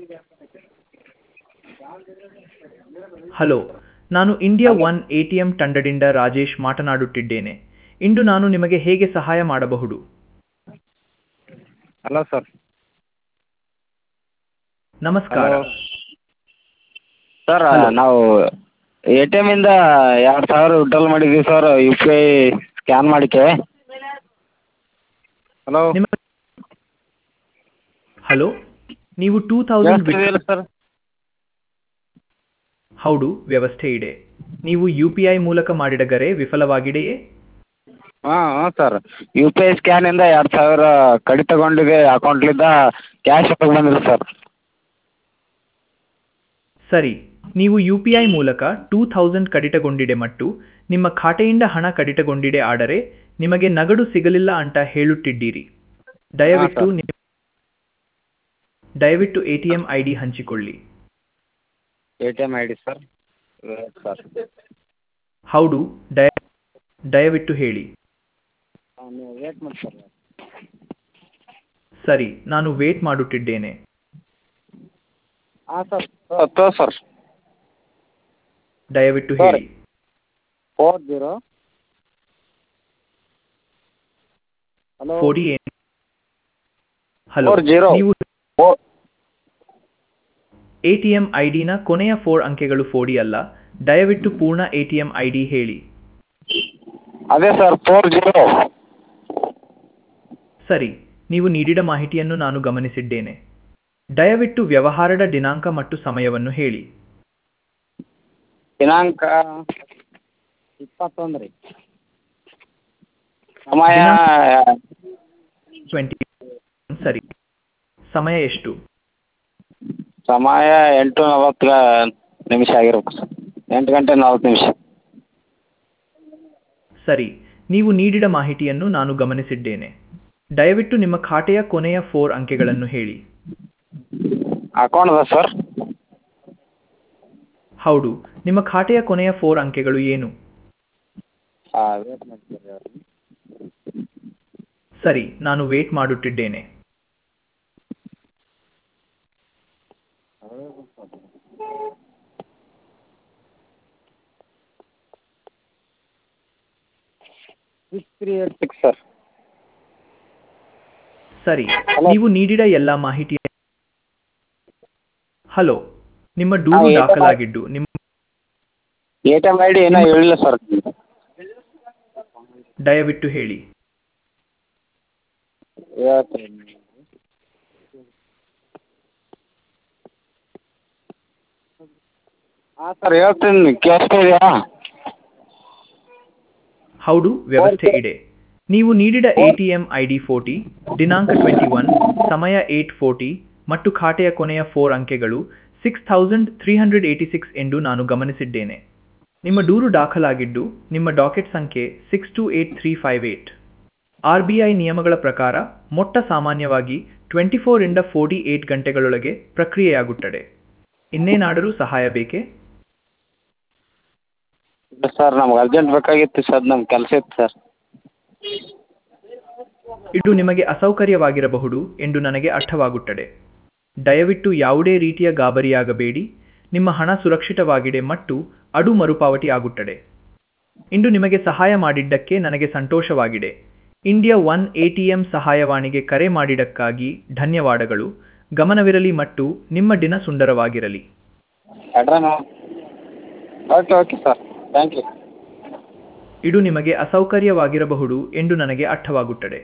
Hello ನಾನು India one A T M ತಂಡದಿಂದ ರಾಜೇಶ್ ಮಾತನಾಡುತ್ತಿದ್ದೇನೆ ಇಂದು ನಾನು ನಿಮಗೆ ಹೇಗೆ ಸಹಾಯ ಮಾಡಬಹುದು ಹಲೋ ಸರ್ ನಮಸ್ಕಾರ ಹಲೋ ಸರ್ Hello. ನಾವು ಎ ಟಿ ಎಮ್ಮಿಂದ ಎರಡು ಸಾವಿರ ವಿಡ್ರಾಲ್ ಮಾಡಿದ್ದೀವಿ sir U P I scan ಮಾಡಿಕೆ ಹಲೋ ನಿಮ್ಮ ಹಲೋ ನೀವು ಟೂ ತೌಸಂಡ್ ಕೇಳಿಸ್ತಿದೆಯಲ್ಲ ಸರ್ ಹೌದು ವ್ಯವಸ್ಥೆ ಇದೆ ನೀವು ಯು ಪಿ ಐ ಮೂಲಕ ಮಾಡಿದ ಗರೆ ವಿಫಲವಾಗಿದೆಯೇ ಹಾಂ ಹಾಂ ಸರ್ ಯು ಪಿ ಐ ಸ್ಕ್ಯಾನಿಂದ ಎರಡು ಸಾವಿರ ಕಡಿತಗೊಂಡಿದೆ ಅಕೌಂಟ್ಲಿಂದ ಕ್ಯಾಶ್ ಬಂದಿಲ್ಲ ಸರ್ ಸರಿ ನೀವು ಯು ಪಿ ಐ ಮೂಲಕ ಟೂ ಥೌಸಂಡ್ ಕಡಿತಗೊಂಡಿದೆ ಮತ್ತು ನಿಮ್ಮ ಖಾತೆಯಿಂದ ಹಣ ಕಡಿತಗೊಂಡಿದೆ ಆದರೆ ನಿಮಗೆ ನಗದು ಸಿಗಲಿಲ್ಲ ಅಂತ ಹೇಳುತ್ತಿದ್ದೀರಿ ದಯವಿಟ್ಟು ಸರ್. ನಿ- ದಯವಿಟ್ಟು A T M I D ಹಂಚಿಕೊಳ್ಳಿ A T M I D sir sir ಹೌದು ದಯ ದಯವಿಟ್ಟು ಹೇಳಿ ನೀವು ವೇಟ್ ಮಾಡಿ ಸರ್ ಸರಿ ನಾನು ವೇಟ್ ಮಾಡುತ್ತಿದ್ದೇನೆ ಹಾಂ ಸರ್ ತೋ ಸರ್ ದಯವಿಟ್ಟು ಸರಿ. ಹೇಳಿ four zero hello forty hello Four zero. ನೀವು four A T M I ಡಿನ ಕೊನೆಯ ಫೋರ್ ಅಂಕೆಗಳು ಫೋರ್ಡಿ ಅಲ್ಲ ದಯವಿಟ್ಟು ಪೂರ್ಣ A T M I D ಹೇಳಿ ಅದೇ ಸರ್ ಫೋರ್ ಜೀರೋ ಸರಿ ನೀವು ನೀಡಿದ ಮಾಹಿತಿಯನ್ನು ನಾನು ಗಮನಿಸಿದ್ದೇನೆ ದಯವಿಟ್ಟು ವ್ಯವಹಾರದ ದಿನಾಂಕ ಮತ್ತು ಸಮಯವನ್ನು ಹೇಳಿ ದಿನಾಂಕ ಇಪ್ಪತ್ತೊಂದು ರೀ ಸಮಯ ಟ್ವೆಂಟಿ ಸರಿ ಸಮಯ ಎಷ್ಟು ಸಮಯ ಎಂಟು ನಲವತ್ತು ನಿಮಿಷ ಆಗಿರ್ಬೇಕು ಸರ್ ಎಂಟು ಗಂಟೆ ನಲ್ವತ್ತು ನಿಮಿಷ ಸರಿ ನೀವು ನೀಡಿದ ಮಾಹಿತಿಯನ್ನು ನಾನು ಗಮನಿಸಿದ್ದೇನೆ ದಯವಿಟ್ಟು ನಿಮ್ಮ ಖಾತೆಯ ಕೊನೆಯ ಫೋರ್ ಅಂಕೆಗಳನ್ನು ಹೇಳಿ ಅಕೌಂಟ್ ಅದ ಸರ್ ಹೌದು ನಿಮ್ಮ ಖಾತೆಯ ಕೊನೆಯ ಫೋರ್ ಅಂಕೆಗಳು ಏನು ಹಾಂ ವೇಟ್ ಮಾಡ್ತೀರಿ ಸರಿ ನಾನು ವೇಟ್ ಮಾಡುತ್ತಿದ್ದೇನೆ six three eight six sir ಸರಿ Hello. ನೀವು ನೀಡಿದ ಎಲ್ಲ ಮಾಹಿತಿ ಹಲೋ ನಿಮ್ಮ ದೂರು ಹಾ, ಏನು? ದಾಖಲಾಗಿದ್ದು ನಿಮ್ಮ A T M I D ಏನೋ ಹೇಳಿಲ್ಲ ಸರ್ ದಯವಿಟ್ಟು ಹೇಳಿ ಹೇಳ್ತೀನಿ ಹಾಂ ಸರ್ ಹೇಳ್ತೀನಿ ಕೇಳಿಸ್ತಾ ಇದೆಯಾ ಹೌದು ವ್ಯವಸ್ಥೆ ಇದೆ ನೀವು ನೀಡಿದ A T M I D forty ದಿನಾಂಕ ಟ್ವೆಂಟಿ ಒನ್ ಸಮಯ ಏಟ್ ಫೋರ್ಟಿ ಮತ್ತು ಖಾತೆಯ ಕೊನೆಯ ಫೋರ್ ಅಂಕೆಗಳು six thousand three hundred eighty six ಎಂದು ನಾನು ಗಮನಿಸಿದ್ದೇನೆ ನಿಮ್ಮ ದೂರು ದಾಖಲಾಗಿದ್ದು ನಿಮ್ಮ ಡಾಕೆಟ್ ಸಂಖ್ಯೆ six two eight three five eight R B I ನಿಯಮಗಳ ಪ್ರಕಾರ ಮೊಟ್ಟ ಸಾಮಾನ್ಯವಾಗಿ ಟ್ವೆಂಟಿ ಫೋರಿಂದ ಫೋರ್ಟಿ ಏಟ್ ಗಂಟೆಗಳೊಳಗೆ ಪ್ರಕ್ರಿಯೆಯಾಗುತ್ತದೆ ಇನ್ನೇನಾದರೂ ಸಹಾಯ ಬೇಕೇ ಇಲ್ಲ ಸರ್ ನಮ್ಗೆ ಅರ್ಜೆಂಟ್ ಬೇಕಾಗಿತ್ತು ಸರ್ ನಮ್ಗೆ ಕೆಲಸ ಇತ್ತು ಸರ್ ಇದು ನಿಮಗೆ ಅಸೌಕರ್ಯವಾಗಿರಬಹುದು ಎಂದು ನನಗೆ ಅರ್ಥವಾಗುತ್ತದೆ ದಯವಿಟ್ಟು ಯಾವುದೇ ರೀತಿಯ ಗಾಬರಿಯಾಗಬೇಡಿ ನಿಮ್ಮ ಹಣ ಸುರಕ್ಷಿತವಾಗಿದೆ ಮತ್ತು ಅದು ಮರುಪಾವತಿ ಆಗುತ್ತದೆ ಇಂದು ನಿಮಗೆ ಸಹಾಯ ಮಾಡಿದ್ದಕ್ಕೆ ನನಗೆ ಸಂತೋಷವಾಗಿದೆ ಇಂಡಿಯಾ ಒನ್ ಎಟಿಎಂ ಸಹಾಯವಾಣಿಗೆ ಕರೆ ಮಾಡಿದ್ದಕ್ಕಾಗಿ ಧನ್ಯವಾದಗಳು ಗಮನವಿರಲಿ ಮತ್ತು ನಿಮ್ಮ ದಿನ ಸುಂದರವಾಗಿರಲಿ ಅಡ್ರನ okay okay sir thank you ಇದು ನಿಮಗೆ ಅಸೌಕರ್ಯವಾಗಿರಬಹುದು ಎಂದು ನನಗೆ ಅರ್ಥವಾಗುತ್ತದೆ